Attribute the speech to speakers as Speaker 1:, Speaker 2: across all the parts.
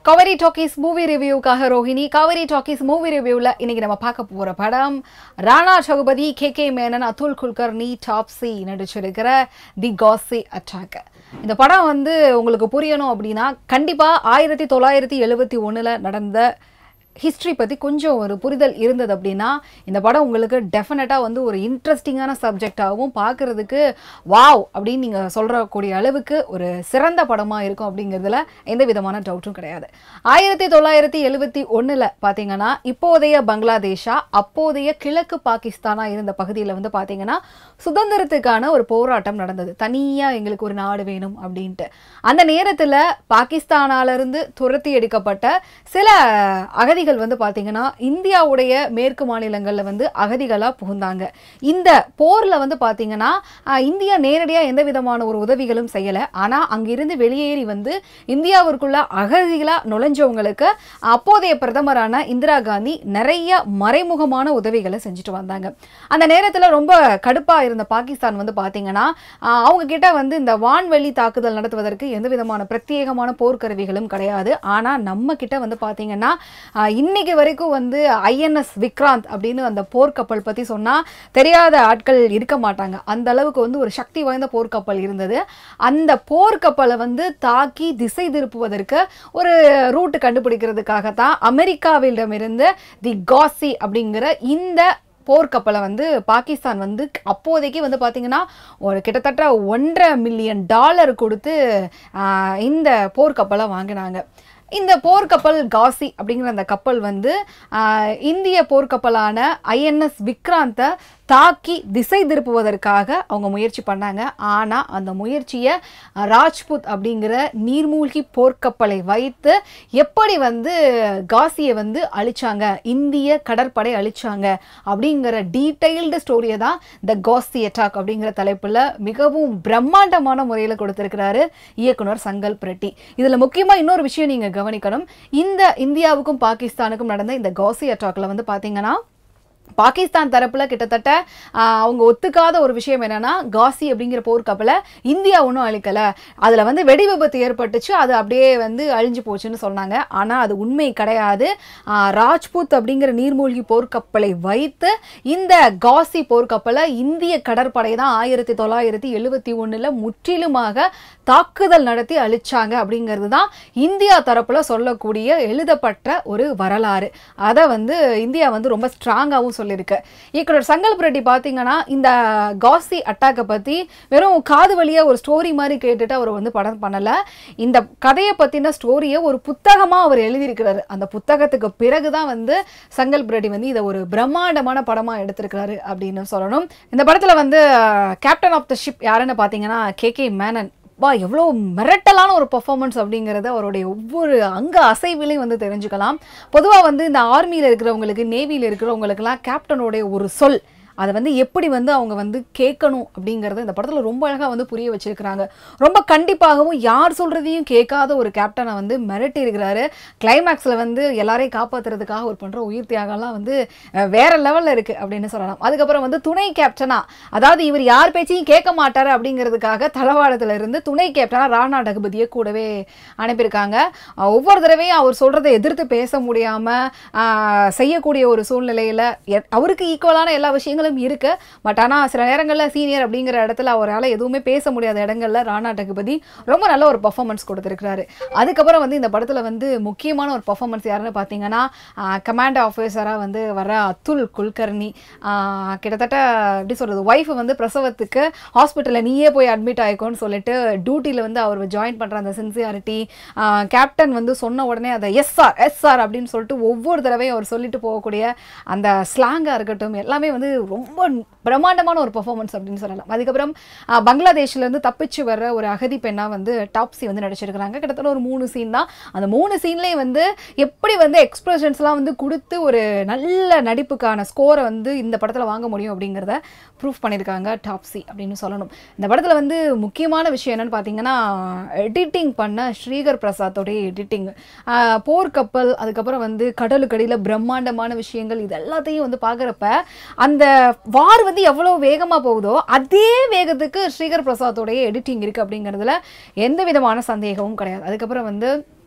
Speaker 1: கவரி talkies movie ரிவ்யூக்காக Rohini கவரி talkies movie ரிவ்யூவில் இன்னைக்கு நம்ம பார்க்க போகிற படம் ராணா சகுபதி கே கே மேனன் அதுல் குல்கர்னி டாப்ஸி நடிச்சிருக்கிற தி காசி அட்டாக் இந்த படம் வந்து உங்களுக்கு புரியணும் அப்படின்னா கண்டிப்பாக ஆயிரத்தி தொள்ளாயிரத்தி எழுபத்தி ஒன்றில் நடந்த ஹிஸ்ட்ரி பற்றி கொஞ்சம் ஒரு புரிதல் இருந்தது அப்படின்னா இந்த படம் உங்களுக்கு டெஃபினட்டாக வந்து ஒரு இன்ட்ரெஸ்டிங்கான சப்ஜெக்டாகவும் பார்க்குறதுக்கு வாவ் அப்படின்னு நீங்கள் சொல்கிறக்கூடிய அளவுக்கு ஒரு சிறந்த படமாக இருக்கும் அப்படிங்கிறதுல எந்த விதமான டவுட்டும் கிடையாது ஆயிரத்தி தொள்ளாயிரத்தி எழுபத்தி ஒன்றில் பார்த்தீங்கன்னா இப்போதைய பங்களாதேஷா அப்போதைய கிழக்கு பாகிஸ்தானாக இருந்த பகுதியில் வந்து பார்த்தீங்கன்னா சுதந்திரத்துக்கான ஒரு போராட்டம் நடந்தது தனியாக எங்களுக்கு ஒரு நாடு வேணும் அப்படின்ட்டு அந்த நேரத்தில் பாகிஸ்தானாலிருந்து துரத்தி எடுக்கப்பட்ட சில அகதிகள் வந்து பார்த்தீங்கன்னா இந்தியாவுடைய மேற்கு மாநிலங்களில் வந்து அகதிகளாக புகுந்தாங்க இந்த போரில் வந்து பார்த்தீங்கன்னா ஆஹ், இந்தியா நேரடியாக எந்த விதமான ஒரு உதவிகளும் செய்யலை ஆனால் அங்கிருந்து வெளியேறி வந்து இந்தியாவிற்குள்ள அகதிகளாக நுழைஞ்சவங்களுக்கு அப்போதைய பிரதமரான இந்திரா காந்தி நிறைய மறைமுகமான உதவிகளை செஞ்சுட்டு வந்தாங்க அந்த நேரத்தில் ரொம்ப கடுப்பாக இருந்த பாகிஸ்தான் வந்து பார்த்தீங்கன்னா ஆஹ், அவங்க கிட்ட வந்து இந்த வான்வெளி தாக்குதல் நடத்துவதற்கு எந்த விதமான பிரத்யேகமான போர்க்கருவிகளும் கிடையாது ஆனால் நம்ம கிட்ட வந்து பார்த்தீங்கன்னா ஆஹ், இன்னைக்கு வரைக்கும் வந்து ஐஎன்எஸ் விக்ராந்த் அப்படின்னு அந்த போர்க்கப்பல் பற்றி சொன்னால் தெரியாத ஆட்கள் இருக்க மாட்டாங்க அந்த அளவுக்கு வந்து ஒரு சக்தி வாய்ந்த போர்க்கப்பல் இருந்தது அந்த போர்க்கப்பலை வந்து தாக்கி திசை திருப்புவதற்கு ஒரு ரூட் கண்டுபிடிக்கிறதுக்காக தான் அமெரிக்காவிடமிருந்து தி காசி அப்படிங்கிற இந்த போர்க்கப்பலை வந்து பாகிஸ்தான் வந்து அப்போதைக்கு வந்து பார்த்தீங்கன்னா ஒரு கிட்டத்தட்ட ஒன்றரை மில்லியன் டாலர் கொடுத்து ஆஹ், இந்த போர்க்கப்பலை வாங்கினாங்க இந்த போர்க்கப்பல் காசி அப்படிங்கிற அந்த கப்பல் வந்து ஆஹ், இந்திய போர்க்கப்பலான ஐஎன்எஸ் விக்ராந்தை தாக்கி திசை திருப்புவதற்காக அவங்க முயற்சி பண்ணாங்க ஆனால் அந்த முயற்சியை ராஜ்புத் அப்படிங்கிற நீர்மூழ்கி போர்க்கப்பலை வைத்து எப்படி வந்து காசியை வந்து அழிச்சாங்க இந்திய கடற்படை அழிச்சாங்க அப்படிங்கிற டீட்டெயில்டு ஸ்டோரியை தான் த காசி அட்டாக் அப்படிங்கிற தலைப்பில் மிகவும் பிரம்மாண்டமான முறையில் கொடுத்திருக்கிறாரு இயக்குனர் சங்கல் ரெட்டி இதில் முக்கியமாக இன்னொரு விஷயம் நீங்கள் கவனிக்கணும் இந்த இந்தியாவுக்கும் பாகிஸ்தானுக்கும் நடந்த இந்த காசி அட்டாக்ல வந்து பார்த்தீங்கன்னா பாகிஸ்தான் தரப்புல கிட்டத்தட்ட ஆஹ், அவங்க ஒத்துக்காத ஒரு விஷயம் என்னன்னா காசி அப்படிங்கிற போர்க்கப்பலை இந்தியா ஒன்றும் அழிக்கல அதுல வந்து வெடி விபத்து ஏற்பட்டுச்சு அது அப்படியே வந்து அழிஞ்சு போச்சுன்னு சொன்னாங்க ஆனா அது உண்மை கிடையாது ஆஹ், ராஜ்புத் அப்படிங்கிற நீர்மூழ்கி போர்க்கப்பலை வைத்து இந்த காசி போர்க்கப்பலை இந்திய கடற்படை தான் ஆயிரத்தி தொள்ளாயிரத்தி எழுபத்தி ஒண்ணுல முற்றிலுமாக தாக்குதல் நடத்தி அழிச்சாங்க அப்படிங்கிறது தான் இந்தியா தரப்புல சொல்லக்கூடிய எழுதப்பட்ட ஒரு வரலாறு அதை வந்து இந்தியா வந்து ரொம்ப ஸ்ட்ராங்காகவும் சொல்லியிருக்கு இயக்குனர் சங்கல்ப் ரெட்டி பார்த்தீங்கன்னா இந்த காசி அட்டாக்கை பற்றி வெறும் காது வழியாக ஒரு ஸ்டோரி மாதிரி கேட்டுட்டு அவர் வந்து படம் பண்ணலை இந்த கதையை பற்றின ஸ்டோரியை ஒரு புத்தகமாக அவர் எழுதியிருக்கிறாரு அந்த புத்தகத்துக்கு பிறகு தான் வந்து சங்கல்ப் ரெட்டி வந்து இதை ஒரு பிரம்மாண்டமான படமாக எடுத்திருக்கிறாரு அப்படின்னு சொல்லணும் இந்த படத்தில் வந்து கேப்டன் ஆஃப் த ஷிப் யாருன்னு பார்த்தீங்கன்னா கே கே மேனன் வா எவ்வளோ மிரட்டலான ஒரு பெர்ஃபார்மன்ஸ் அப்படிங்கிறத அவருடைய ஒவ்வொரு அங்க அசைவிலையும் வந்து தெரிஞ்சுக்கலாம் பொதுவாக வந்து இந்த ஆர்மியில் இருக்கிறவங்களுக்கு நேவியில் இருக்கிறவங்களுக்கெல்லாம் கேப்டனுடைய ஒரு சொல் அதை வந்து எப்படி வந்து அவங்க வந்து கேட்கணும் அப்படிங்கிறத இந்த படத்தில் ரொம்ப அழகாக வந்து புரிய வச்சிருக்கிறாங்க ரொம்ப கண்டிப்பாகவும் யார் சொல்கிறதையும் கேட்காத ஒரு கேப்டனை வந்து மிரட்டி இருக்கிறாரு கிளைமேக்ஸில் வந்து எல்லாரையும் காப்பாற்றுறதுக்காக ஒரு பண்ணுற உயிர் தியாகம்லாம் வந்து அஹ், வேற லெவலில் இருக்குது அப்படின்னு சொல்லலாம் அதுக்கப்புறம் வந்து துணை கேப்டனா அதாவது இவர் யார் பேச்சையும் கேட்க மாட்டாரு அப்படிங்கிறதுக்காக தளவாடத்துல இருந்து துணை கேப்டனா ராணா டகுபதியை கூடவே அனுப்பியிருக்காங்க அஹ், ஒவ்வொரு தடவையும் அவர் சொல்றதை எதிர்த்து பேச முடியாம ஆஹ், செய்யக்கூடிய ஒரு சூழ்நிலையில எ- அவருக்கு ஈக்குவலான எல்லா விஷயங்களும் இருக்கு பட் ஆனா சில நேரங்களில் சீனியர் அப்படிங்கிற இடத்துல அவரால் எதுவுமே பேச முடியாத இடங்கள்ல ராணா டகுபதி ரொம்ப நல்ல ஒரு பர்ஃபார்மன்ஸ் கொடுத்துருக்கிறாரு அதுக்கப்புறம் வந்து இந்த படத்துல வந்து முக்கியமான ஒரு பர்ஃபார்மன்ஸ் யாருன்னு பார்த்தீங்கன்னா கமாண்ட் ஆஃபீஸராக வந்து வர அதுல் குல்கர்னி ஆஹ், கிட்டத்தட்ட எப்படி சொல்றது ஒய்ஃப் வந்து பிரசவத்துக்கு ஹாஸ்பிட்டலில் நீயே போய் அட்மிட் ஆயிக்கோன்னு சொல்லிட்டு டியூட்டியில் வந்து அவர் ஜாயின் பண்ணுற அந்த சின்சியாரிட்டி கேப்டன் வந்து சொன்ன உடனே அதை எஸ் சார் எஸ் சார் அப்படின்னு சொல்லிட்டு ஒவ்வொரு தடவையும் அவர் சொல்லிட்டு போகக்கூடிய அந்த ஸ்லாங்காக இருக்கட்டும் எல்லாமே வந்து ரொம்ப பிரம்மாண்டமான ஒரு பெர்ஃபார்மன்ஸ் அப்படின்னு சொல்லலாம் அதுக்கப்புறம் ஆஹ், பங்களாதேஷ்லேருந்து தப்பிச்சு வர்ற ஒரு அகதி பெண்ணாக வந்து டாப்ஸி வந்து நடிச்சிருக்கிறாங்க கிட்டத்தட்ட ஒரு மூணு சீன் தான் அந்த மூணு சீன்லேயும் வந்து எப்படி வந்து எக்ஸ்பிரஷன்ஸ்லாம் வந்து கொடுத்து ஒரு நல்ல நடிப்புக்கான ஸ்கோரை வந்து இந்த படத்தில் வாங்க முடியும் அப்படிங்கிறத ப்ரூஃப் பண்ணியிருக்காங்க டாப்ஸி அப்படின்னு சொல்லணும் இந்த படத்தில் வந்து முக்கியமான விஷயம் என்னன்னு பார்த்தீங்கன்னா எடிட்டிங் பண்ண ஸ்ரீகர் பிரசாத்தோடைய எடிட்டிங் போர்க்கப்பல் அதுக்கப்புறம் வந்து கடலுக்கடியில் பிரம்மாண்டமான விஷயங்கள் இது எல்லாத்தையும் வந்து பார்க்குறப்ப அந்த வார் வந்து எவ்வளோ வேகமாக போகுதோ அதே வேகத்துக்கு ஸ்ரீகர் பிரசாத்தோடைய எடிட்டிங் இருக்குது அப்படிங்கிறதுல எந்த விதமான சந்தேகமும் கிடையாது அதுக்கப்புறம் வந்து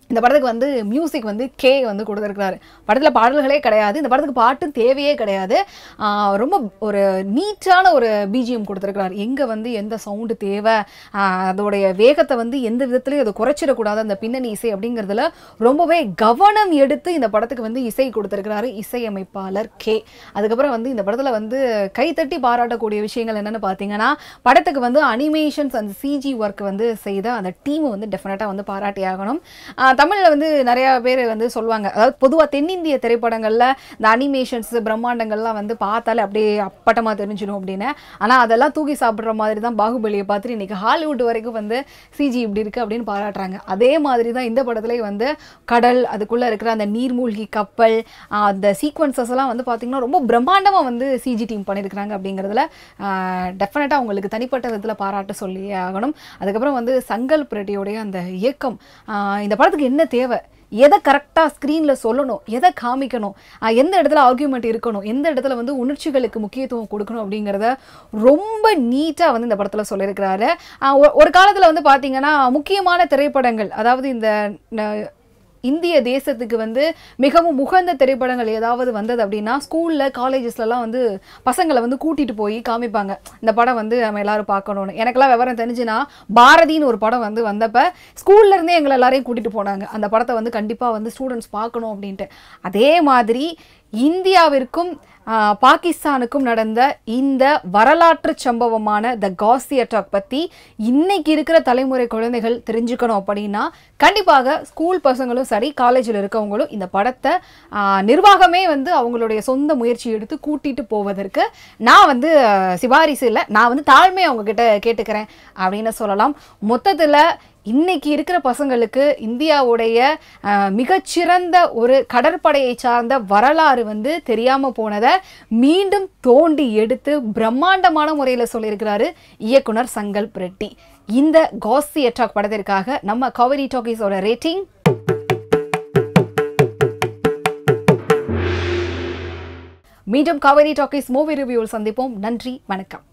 Speaker 1: இந்த படத்துக்கு வந்து மியூசிக் வந்து கே வந்து கொடுத்துருக்காரு படத்தில் பாடல்களே கிடையாது இந்த படத்துக்கு பாட்டும் தேவையே கிடையாது ஆஹ் ரொம்ப ஒரு நீட்டான ஒரு பிஜிஎம் கொடுத்துருக்காரு எங்கே வந்து எந்த சவுண்டு தேவை ஆஹ் அதோடைய வேகத்தை வந்து எந்த விதத்துலையும் அதை குறைச்சிடக்கூடாது அந்த பின்னணி இசை அப்படிங்கிறதுல ரொம்பவே கவனம் எடுத்து இந்த படத்துக்கு வந்து இசை கொடுத்துருக்கிறாரு இசையமைப்பாளர் கே அதுக்கப்புறம் வந்து இந்த படத்தில் வந்து கைத்தட்டி பாராட்டக்கூடிய விஷயங்கள் என்னென்னு பார்த்தீங்கன்னா படத்துக்கு வந்து அனிமேஷன்ஸ் அந்த சிஜி ஒர்க் வந்து செய்த அந்த டீமை வந்து டெஃபினட்டாக வந்து பாராட்டி ஆகணும் ஆஹ் தமிழ்ல வந்து நிறைய பேர் வந்து சொல்லுவாங்க அதாவது பொதுவாக தென்னிந்திய திரைப்படங்கள்ல இந்த அனிமேஷன்ஸ் பிரம்மாண்டங்கள்லாம் வந்து பார்த்தாலே அப்படியே அப்பட்டமா தெரிஞ்சிடும் அப்படின்னு ஆனா அதெல்லாம் தூக்கி சாப்பிடுற மாதிரி தான் பாகுபலியை பார்த்துட்டு இன்னைக்கு ஹாலிவுட் வரைக்கும் வந்து சிஜி இப்படி இருக்கு அப்படின்னு பாராட்டுறாங்க அதே மாதிரி தான் இந்த படத்துலேயே வந்து கடல் அதுக்குள்ள இருக்கிற அந்த நீர்மூழ்கி கப்பல் ஆஹ் அந்த சீக்வன்சஸ் எல்லாம் வந்து பார்த்தீங்கன்னா ரொம்ப பிரம்மாண்டமா வந்து சிஜி டீம் பண்ணியிருக்கிறாங்க அப்படிங்கிறதுல டெஃபினட்டாக உங்களுக்கு தனிப்பட்ட விதத்தில் பாராட்ட சொல்லியே ஆகணும் அதுக்கப்புறம் வந்து சங்கல்ப் ரெட்டியோடைய அந்த இயக்கம் ஆஹ் இந்த படத்துக்கு என்ன தேவை எதை கரெக்டாக ஸ்க்ரீனில் சொல்லணும் எதை காமிக்கணும் ஆஹ் எந்த இடத்துல ஆர்கியூமெண்ட் இருக்கணும் எந்த இடத்துல வந்து உணர்ச்சிகளுக்கு முக்கியத்துவம் கொடுக்கணும் அப்படிங்கிறத ரொம்ப நீட்டாக வந்து இந்த படத்தில் சொல்லியிருக்கிறாரு ஆஹ் ஒ- ஒரு காலத்தில் வந்து பார்த்தீங்கன்னா முக்கியமான திரைப்படங்கள் அதாவது இந்த ந- இந்திய தேசத்துக்கு வந்து மிகவும் உகந்த திரைப்படங்கள் ஏதாவது வந்தது அப்படின்னா ஸ்கூலில் காலேஜஸ்லலாம் வந்து பசங்களை வந்து கூட்டிட்டு போய் காமிப்பாங்க இந்த படம் வந்து நம்ம எல்லாரும் பார்க்கணும்னு எனக்கெல்லாம் விவரம் தெரிஞ்சுன்னா பாரதின்னு ஒரு படம் வந்து வந்தப்ப ஸ்கூல்ல இருந்தே எங்களை எல்லாரையும் கூட்டிட்டு போனாங்க அந்த படத்தை வந்து கண்டிப்பாக வந்து ஸ்டூடெண்ட்ஸ் பார்க்கணும் அப்படின்ட்டு அதே மாதிரி இந்தியாவிற்கும் ஆஹ், பாகிஸ்தானுக்கும் நடந்த இந்த வரலாற்று சம்பவமான த காசி அட்டாக் பற்றி இன்னைக்கு இருக்கிற தலைமுறை குழந்தைகள் தெரிஞ்சுக்கணும் அப்படின்னா கண்டிப்பாக ஸ்கூல் பசங்களும் சரி காலேஜில் இருக்கவங்களும் இந்த படத்தை ஆஹ், நிர்வாகமே வந்து அவங்களுடைய சொந்த முயற்சி எடுத்து கூட்டிட்டு போவதற்கு நான் வந்து ஆஹ், சிபாரிசு இல்லை நான் வந்து தாழ்மையை அவங்க கிட்ட கேட்டுக்கிறேன் அப்படின்னு சொல்லலாம் மொத்தத்தில் இன்னைக்கு இருக்கிற பசங்களுக்கு இந்தியாவுடைய அஹ், மிகச்சிறந்த ஒரு கடற்படையை சார்ந்த வரலாறு வந்து தெரியாம போனதை மீண்டும் தோண்டி எடுத்து பிரம்மாண்டமான முறையில் சொல்லியிருக்கிறாரு இயக்குனர் சங்கல்ப் ரெட்டி இந்த காசி அட்டாக் படத்திற்காக நம்ம கவரி டாக்கீஸோட ரேட்டிங் மீண்டும் கவரி டாக்கீஸ் மூவி ரிவ்யூவில் சந்திப்போம் நன்றி வணக்கம்